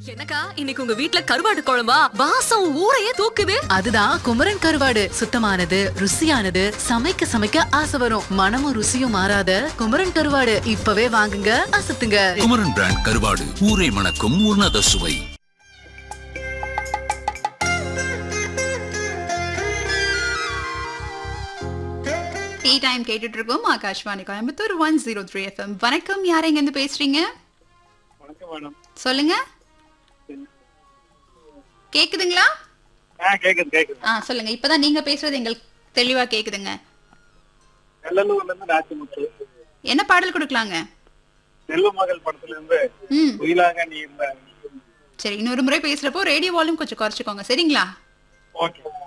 என்னக்கா இன்னைக்கு உங்க வீட்ல கருவாடு குழம்பா வாசம் ஊரையே தூக்குது அதுதான் குமரன் கருவாடு சுத்தமானது ருசியானது சமைக்க சமைக்க ஆசை வரும் மனமும் ருசியும் மாறாத குமரன் கருவாடு இப்பவே வாங்குங்க அசத்துங்க குமரன் பிராண்ட் கருவாடு ஊரை மணக்கும் உன்னத சுவை டீ டைம் கேட்டுட்டு இருக்கோம் Akashvani Coimbatore one zero three FM வணக்கம் யார் எங்க இருந்து பேசுறீங்க வணக்கம் மேடம் சொல்லுங்க கேக்குதுங்களா ஆ கேக்குது கேக்குது ஆ சொல்லுங்க இப்பதான் நீங்க பேசுறது எங்களுக்கு தெளிவா கேக்குதுங்க நெல்லலூர்ல இருந்து நாச்சிமுத்து என்ன பாடல் கொடுக்கலாங்க நெல்லு மகள் படத்துல இருந்து ம் உயிலாக நீ இருந்த சரி இன்னொரு முறை பேசுறப்போ ரேடியோ வால்யூம் கொஞ்சம் குறைச்சிக்கோங்க சரிங்களா ஓகே